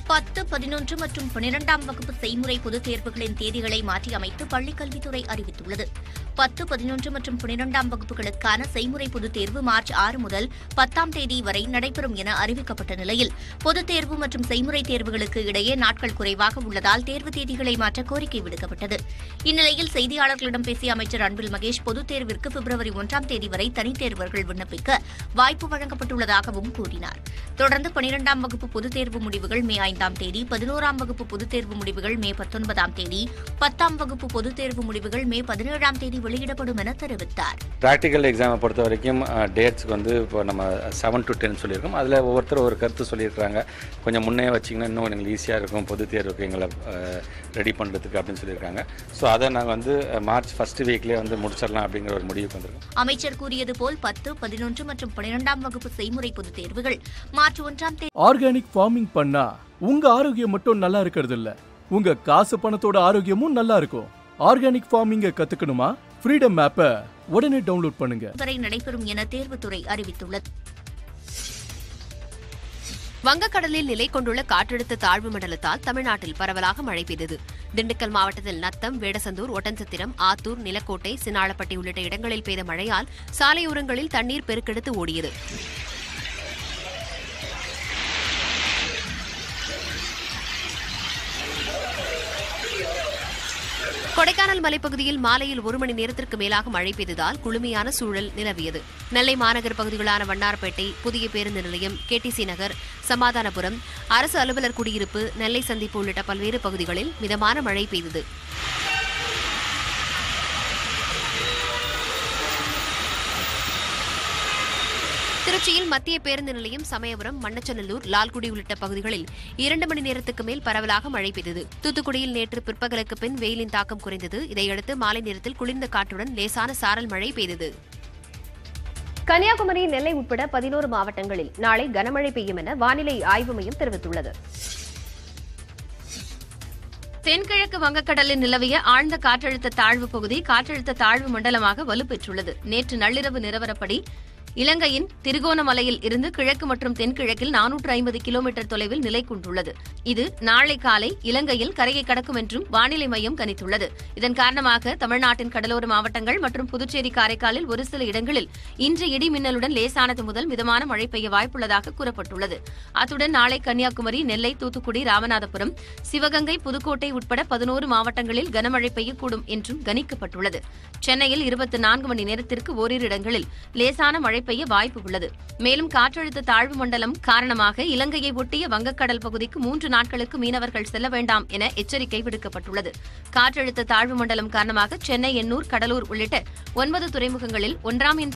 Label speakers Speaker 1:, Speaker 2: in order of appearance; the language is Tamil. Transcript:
Speaker 1: பத்து பதினொன்று மற்றும் பனிரெண்டாம் வகுப்பு செய்முறை பொதுத் தேர்வுகளின் தேதிகளை மாற்றி அமைத்து பள்ளிக்கல்வித்துறை அறிவித்துள்ளது பத்து பதினொன்று மற்றும் பனிரெண்டாம் வகுப்புகளுக்கான செய்முறை பொதுத் தேர்வு மார்ச் ஆறு முதல் பத்தாம் தேதி வரை நடைபெறும் என அறிவிக்கப்பட்ட நிலையில் பொதுத் தேர்வு மற்றும் செய்முறை தேர்வுகளுக்கு இடையே நாட்கள் குறைவாக உள்ளதால் தேர்வு தேதிகளை மாற்ற கோரிக்கை விடுக்கப்பட்டது இந்நிலையில் செய்தியாளர்களிடம் பேசிய அமைச்சர் அன்பில் மகேஷ் பொதுத் தேர்விற்கு பிப்ரவரி ஒன்றாம் தேதி வரை தனித் தேர்வர்கள் விண்ணப்பிக்க வாய்ப்பு வழங்கப்பட்டுள்ளதாகவும் கூறினார் தொடர்ந்து பனிரெண்டாம் வகுப்பு பொதுத் தேர்வு முடிவுகள் மே ஐந்தாம் தேதி பதினோராம் வகுப்பு பொதுத் தேர்வு முடிவுகள் மே பத்தொன்பதாம் தேதி பத்தாம் வகுப்பு பொதுத் தேர்வு முடிவுகள் மே பதினேழாம் தேதி வெளியிடப்படும் என தெரிவித்தார்
Speaker 2: ப்ராக்டிக்கல் எக்ஸாமை பொறுத்த வரைக்கும் டேட்ஸ்க்கு வந்து இப்போ நம்ம செவன் டு டென் சொல்லியிருக்கோம் அதில் ஒவ்வொருத்தர் ஒரு கருத்து சொல்லியிருக்காங்க கொஞ்சம் முன்னே வச்சிங்கன்னா இன்னும் எங்களுக்கு ஈஸியாக இருக்கும் பொது தேர்வுக்கு எங்களை ரெடி பண்ணுறதுக்கு அப்படின்னு சொல்லியிருக்காங்க ஸோ அதை நாங்கள் வந்து மார்ச் ஃபஸ்ட் வீக்லேயே வந்து முடிச்சிடலாம் அப்படிங்கிற ஒரு முடிவுக்கு வந்திருக்கோம்
Speaker 1: அமைச்சர் கூறியது போல் பத்து பதினொன்று மற்றும் பனிரெண்டாம் வகுப்பு செய்முறை பொதுத் தேர்வுகள் மார்ச் ஒன்றாம் தேதி
Speaker 3: ஆர்கானிக் ஃபார்மிங் பண்ணா உங்க ஆரோக்கியம் மட்டும் நல்லா இருக்கிறது இல்ல உங்க காசு பணத்தோட ஆரோக்கியமும் நல்லா இருக்கும் ஆர்கானிக் ஃபார்மிங்க கத்துக்கணுமா ஃப்ரீடம் ஆப்பை உடனே டவுன்லோட் பண்ணுங்க
Speaker 1: வரை நடைபெறும் என தேர்வுத்துறை அறிவித்துள்ளது
Speaker 4: வங்கக்கடலில் நிலை கொண்டுள்ள காற்றழுத்த தாழ்வு மண்டலத்தால் தமிழ்நாட்டில் பரவலாக மழை பெய்தது திண்டுக்கல் மாவட்டத்தில் நத்தம் வேடசந்தூர் ஒட்டன்சத்திரம் ஆத்தூர் நிலக்கோட்டை சினாளப்பட்டி உள்ளிட்ட இடங்களில் பெய்த மழையால் சாலையோரங்களில் தண்ணீர் பெருக்கெடுத்து ஓடியது கொடைக்கானல் மலைப்பகுதியில் மாலையில் ஒரு மணி நேரத்திற்கு மேலாக மழை பெய்ததால் குளுமையான சூழல் நிலவியது நெல்லை மாநகர் பகுதிகளான வண்ணாரப்பேட்டை புதிய பேருந்து நிலையம் கேடிசி நகர் சமாதானபுரம் அரசு அலுவலர் குடியிருப்பு நெல்லை சந்திப்பு உள்ளிட்ட பல்வேறு பகுதிகளில் மிதமான மழை பெய்தது திருச்சியில் மத்திய பேருந்து நிலையம் சமயபுரம் மண்ணச்சநல்லூர் லால்குடி உள்ளிட்ட பகுதிகளில் இரண்டு மணி நேரத்துக்கு மேல் பரவலாக மழை பெய்தது தூத்துக்குடியில் நேற்று பிற்பகலுக்கு பின் வெயிலின் தாக்கம் குறைந்தது இதையடுத்து மாலை நேரத்தில் குளிர்ந்த காற்றுடன் லேசான சாரல் மழை பெய்தது
Speaker 5: கன்னியாகுமரி நெல்லை உட்பட பதினோரு மாவட்டங்களில் நாளை கனமழை பெய்யும் என வானிலை ஆய்வு மையம் தெரிவித்துள்ளது
Speaker 4: தென்கிழக்கு வங்கக்கடலில் நிலவிய ஆழ்ந்த காற்றழுத்த தாழ்வு பகுதி காற்றழுத்த தாழ்வு மண்டலமாக வலுப்பெற்றுள்ளது நேற்று நள்ளிரவு நிலவரப்படி இலங்கையின் திரிகோணமலையில் இருந்து கிழக்கு மற்றும் தென்கிழக்கில் நானூற்று ஐம்பது கிலோமீட்டர் தொலைவில் நிலை கொண்டுள்ளது இது நாளை காலை இலங்கையில் கரையை கடக்கும் என்றும் வானிலை மையம் கணித்துள்ளது இதன் காரணமாக தமிழ்நாட்டின் கடலோர மாவட்டங்கள் மற்றும் புதுச்சேரி காரைக்காலில் ஒரு சில இடங்களில் இன்று இடி மின்னலுடன் லேசானது முதல் மிதமான மழை பெய்ய வாய்ப்புள்ளதாக கூறப்பட்டுள்ளது அத்துடன் நாளை கன்னியாகுமரி நெல்லை தூத்துக்குடி ராமநாதபுரம் சிவகங்கை புதுக்கோட்டை உட்பட பதினோரு மாவட்டங்களில் கனமழை பெய்யக்கூடும் என்றும் கணிக்கப்பட்டுள்ளது சென்னையில் இருபத்தி நான்கு மணி நேரத்திற்கு ஓரிரு இடங்களில் லேசான மழை பெய்ய வாய்ப்பு உள்ளது மேலும் காற்றழுத்த தாழ்வு மண்டலம் காரணமாக இலங்கையை ஒட்டிய வங்கக்கடல் பகுதிக்கு மூன்று நாட்களுக்கு மீனவர்கள் செல்ல வேண்டாம் என எச்சரிக்கை விடுக்கப்பட்டுள்ளது காற்றழுத்த தாழ்வு மண்டலம் காரணமாக சென்னை எண்ணூர் கடலூர் உள்ளிட்ட ஒன்பது துறைமுகங்களில் ஒன்றாம் எண்